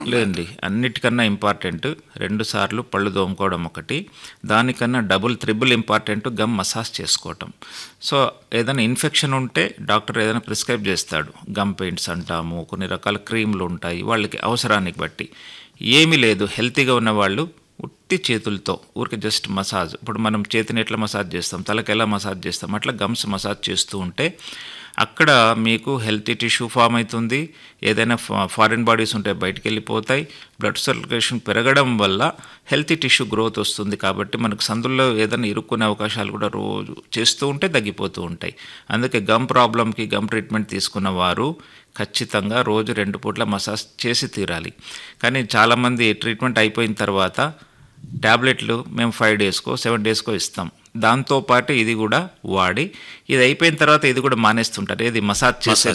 లేదండి అన్నిటికన్నా ఇంపార్టెంట్ రెండు సార్లు పళ్ళు తోముకోవడం ఒకటి దానికన్నా double triple important gum massage చేసుకోవటం సో ఏదైనా ఇన్ఫెక్షన్ ఉంటే డాక్టర్ ఏదైనా ప్రిస్క్రైబ్ చేస్తాడు గమ్ పెయింట్స్ అంటాము కొన్ని రకాల క్రీమ్లు ఉంటాయి వాళ్ళకి అవసరానికి బట్టి ఏమీ లేదు హెల్తీగా ఉన్న వాళ్ళు ఉట్టి చేతులతో ఊరికి జస్ట్ మసాజ్ ఇప్పుడు మనం చేతిని ఎట్లా మసాజ్ చేస్తాం తలకి ఎలా మసాజ్ చేస్తాం అట్లా గమ్స్ మసాజ్ చేస్తూ ఉంటే అక్కడ మీకు హెల్తీ టిష్యూ ఫామ్ అవుతుంది ఏదైనా ఫా- ఫారిన్ బాడీస్ ఉంటే బయటికి వెళ్ళిపోతాయి బ్లడ్ సర్క్యులేషన్ పెరగడం వల్ల హెల్తీ టిష్యూ గ్రోత్ వస్తుంది కాబట్టి మనకు సందుల్లో ఏదైనా ఇరుక్కునే అవకాశాలు కూడా రోజు చేస్తూ ఉంటే తగ్గిపోతూ ఉంటాయి అందుకే గమ్ ప్రాబ్లంకి గమ్ ట్రీట్మెంట్ తీసుకున్న వారు ఖచ్చితంగా రోజు రెండు పూట్ల మసాజ్ చేసి తీరాలి కానీ చాలామంది ట్రీట్మెంట్ అయిపోయిన తర్వాత ట్యాబ్లెట్లు మేము ఫైవ్ డేస్కో సెవెన్ డేస్కో ఇస్తాం దాంతోపాటు ఇది కూడా వాడి ఇది అయిపోయిన తర్వాత ఇది కూడా మానేస్తుంటారు ఇది మసాజ్ చేసే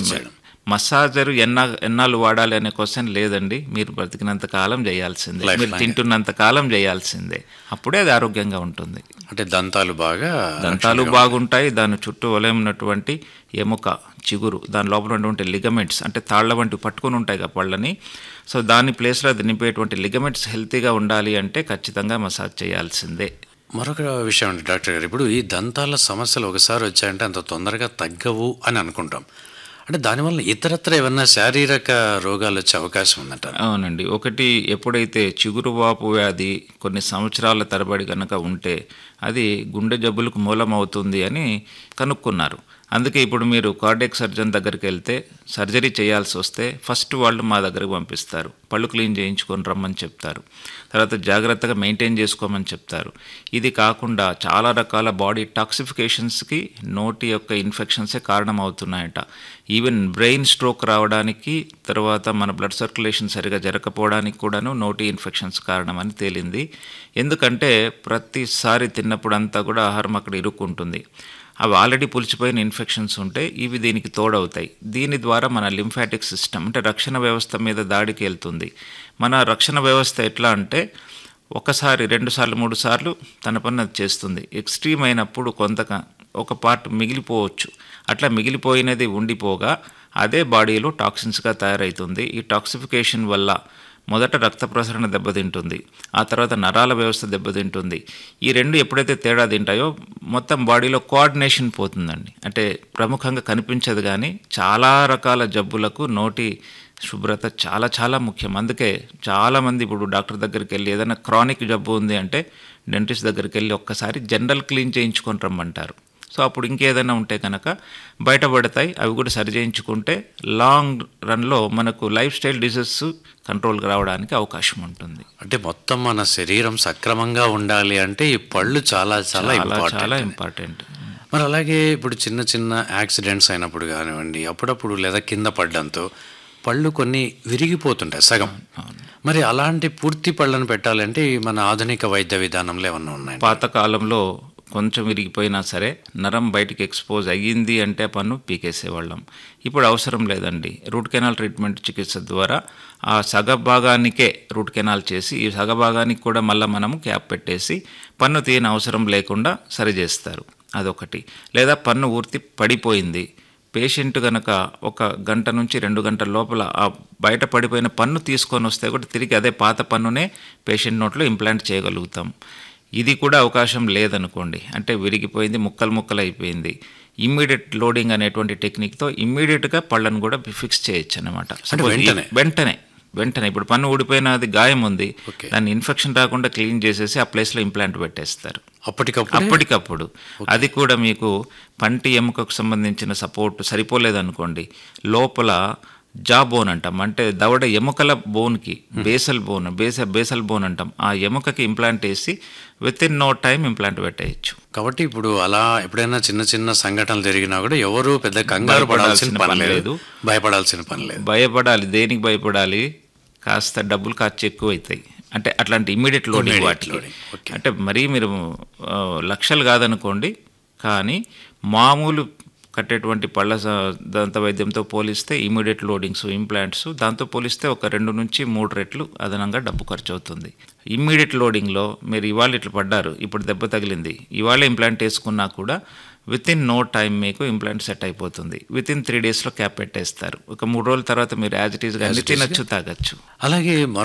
మసాజర్ ఎన్నా ఎన్నాళ్ళు వాడాలి అనే క్వశ్చన్ లేదండి మీరు బ్రతికినంత కాలం చేయాల్సిందే Life మీరు long. తింటున్నంత కాలం చేయాల్సిందే అప్పుడే అది ఆరోగ్యంగా ఉంటుంది అంటే దంతాలు బాగా దంతాలు బాగుంటాయి దాని చుట్టూ వలయమైనటువంటి ఎముక చిగురు దాని లోపల ఉన్నటువంటి లిగమెంట్స్ అంటే తాళ్ల వంటి పట్టుకొని ఉంటాయి కదా పళ్ళని సో దాని ప్లేస్లో అది నింపేటువంటి లిగమెంట్స్ హెల్తీగా ఉండాలి అంటే ఖచ్చితంగా మసాజ్ చేయాల్సిందే మరొక విషయం అండి డాక్టర్ గారు ఇప్పుడు ఈ దంతాల సమస్యలు ఒకసారి వచ్చాయంటే అంత తొందరగా తగ్గవు అని అనుకుంటాం అంటే దానివల్ల ఇతరత్ర ఏమన్నా శారీరక రోగాలు వచ్చే అవకాశం ఉందంటారు అవునండి ఒకటి ఎప్పుడైతే చిగురు వాపు వ్యాధి కొన్ని సంవత్సరాల తరబడి కనుక ఉంటే అది గుండె జబ్బులకు మూలం అవుతుంది అని కనుక్కున్నారు అందుకే ఇప్పుడు మీరు కార్డియక్ సర్జన్ దగ్గరికి వెళ్తే సర్జరీ చేయాల్సి వస్తే ఫస్ట్ వాళ్ళు మా దగ్గరకు పంపిస్తారు పళ్ళు క్లీన్ చేయించుకొని రమ్మని చెప్తారు తర్వాత జాగ్రత్తగా మెయింటైన్ చేసుకోమని చెప్తారు ఇది కాకుండా చాలా రకాల బాడీ టాక్సిఫికేషన్స్కి నోటి యొక్క ఇన్ఫెక్షన్సే కారణం అవుతున్నాయట ఈవెన్ బ్రెయిన్ స్ట్రోక్ రావడానికి తర్వాత మన బ్లడ్ సర్క్యులేషన్ సరిగా జరగకపోవడానికి కూడాను నోటి ఇన్ఫెక్షన్స్ కారణమని తేలింది ఎందుకంటే ప్రతిసారి తిన్నప్పుడు అంతా కూడా ఆహారం అక్కడ ఇరుక్కుంటుంది అవి ఆల్రెడీ పులిచిపోయిన ఇన్ఫెక్షన్స్ ఉంటే ఇవి దీనికి తోడవుతాయి దీని ద్వారా మన లింఫాటిక్ సిస్టమ్ అంటే రక్షణ వ్యవస్థ మీద దాడికి వెళ్తుంది మన రక్షణ వ్యవస్థ ఎట్లా అంటే ఒకసారి రెండు సార్లు మూడు సార్లు తన పని అది చేస్తుంది ఎక్స్ట్రీమ్ అయినప్పుడు కొంత ఒక పార్ట్ మిగిలిపోవచ్చు అట్లా మిగిలిపోయినది ఉండిపోగా అదే బాడీలో టాక్సిన్స్గా తయారవుతుంది ఈ టాక్సిఫికేషన్ వల్ల మొదట రక్త ప్రసరణ దెబ్బతింటుంది ఆ తర్వాత నరాల వ్యవస్థ దెబ్బతింటుంది ఈ రెండు ఎప్పుడైతే తేడా తింటాయో మొత్తం బాడీలో కోఆర్డినేషన్ పోతుందండి అంటే ప్రముఖంగా కనిపించదు కానీ చాలా రకాల జబ్బులకు నోటి శుభ్రత చాలా చాలా ముఖ్యం అందుకే చాలామంది ఇప్పుడు డాక్టర్ దగ్గరికి వెళ్ళి ఏదైనా క్రానిక్ జబ్బు ఉంది అంటే డెంటిస్ట్ దగ్గరికి వెళ్ళి ఒక్కసారి జనరల్ క్లీన్ చేయించుకొని రమ్మంటారు సో అప్పుడు ఇంకేదైనా ఉంటే కనుక బయటపడతాయి అవి కూడా సరి చేయించుకుంటే లాంగ్ రన్లో మనకు లైఫ్ స్టైల్ డిసీజెస్ కంట్రోల్కి రావడానికి అవకాశం ఉంటుంది అంటే మొత్తం మన శరీరం సక్రమంగా ఉండాలి అంటే ఈ పళ్ళు చాలా చాలా చాలా ఇంపార్టెంట్ చాలా ఇంపార్టెంట్ మరి అలాగే ఇప్పుడు చిన్న చిన్న యాక్సిడెంట్స్ అయినప్పుడు కానివ్వండి అప్పుడప్పుడు లేదా కింద పడడంతో పళ్ళు కొన్ని విరిగిపోతుంటాయి సగం మరి అలాంటి పూర్తి పళ్ళను పెట్టాలంటే ఈ మన ఆధునిక వైద్య విధానంలో ఏమన్నా ఉన్నాయి పాతకాలంలో కొంచెం విరిగిపోయినా సరే నరం బయటికి ఎక్స్పోజ్ అయ్యింది అంటే పన్ను పీకేసేవాళ్ళం ఇప్పుడు అవసరం లేదండి రూట్ కెనాల్ ట్రీట్మెంట్ చికిత్స ద్వారా ఆ సగ భాగానికే రూట్ కెనాల్ చేసి ఈ సగ భాగానికి కూడా మళ్ళీ మనము క్యాప్ పెట్టేసి పన్ను తీయని అవసరం లేకుండా సరిచేస్తారు అదొకటి లేదా పన్ను ఊర్తి పడిపోయింది పేషెంట్ కనుక ఒక గంట నుంచి రెండు గంటల లోపల ఆ బయట పడిపోయిన పన్ను తీసుకొని వస్తే కూడా తిరిగి అదే పాత పన్నునే పేషెంట్ నోట్లో ఇంప్లాంట్ చేయగలుగుతాం ఇది కూడా అవకాశం లేదనుకోండి అంటే విరిగిపోయింది ముక్కలు ముక్కలు అయిపోయింది ఇమ్మీడియట్ లోడింగ్ అనేటువంటి టెక్నిక్తో ఇమ్మీడియట్గా పళ్ళను కూడా ఫిక్స్ చేయొచ్చు అనమాట వెంటనే? వెంటనే వెంటనే ఇప్పుడు పన్ను ఊడిపోయినది గాయం ఉంది Okay. దాన్ని ఇన్ఫెక్షన్ రాకుండా క్లీన్ చేసేసి ఆ ప్లేస్లో ఇంప్లాంట్ పెట్టేస్తారు అప్పటికప్పుడు అప్పటికప్పుడు అది కూడా మీకు పంటి ఎముకకు సంబంధించిన సపోర్ట్ సరిపోలేదనుకోండి లోపల జా బోన్ అంటాం అంటే దవడ ఎముకల బోన్కి బేసల్ బోన్ బేస బేసల్ బోన్ అంటాం ఆ ఎముకకి ఇంప్లాంట్ వేసి within no time implant పెట్టేయచ్చు కాబట్టి ఇప్పుడు అలా ఎప్పుడైనా చిన్న చిన్న సంఘటనలు జరిగినా కూడా ఎవరు పెద్ద కంగారు పడాల్సిన భయపడాల్సిన పని పని లేదు భయపడాల్సిన పని లేదు భయపడాలి దేనికి భయపడాలి కాస్త డబ్బులు ఖర్చు ఎక్కువ అవుతాయి అంటే అట్లాంటి ఇమ్మీడియట్ లోడింగ్ Immediate వాటికి loading, okay. అంటే మరీ మీరు ఆ, లక్షలు కాదనుకోండి కానీ మామూలు కట్టేటువంటి పళ్ళ స- దంత వైద్యంతో పోలిస్తే ఇమీడియట్ లోడింగ్స్ ఇంప్లాంట్స్ దాంతో పోలిస్తే ఒక రెండు నుంచి మూడు రెట్లు అదనంగా డబ్బు ఖర్చు అవుతుంది ఇమ్మీడియట్ లోడింగ్లో మీరు ఇవాళ ఇట్లా పడ్డారు ఇప్పుడు దెబ్బ తగిలింది ఇవాళ ఇంప్లాంట్ వేసుకున్నా కూడా విత్ ఇన్ నో టైం మీకు ఇంప్లాంట్ సెట్ అయిపోతుంది విత్ ఇన్ త్రీ డేస్లో క్యాప్ పెట్టేస్తారు ఒక మూడు రోజుల తర్వాత మీరు యాజ్ ఇట్ ఈస్గా అన్ని తినచ్చు తాగొచ్చు అలాగే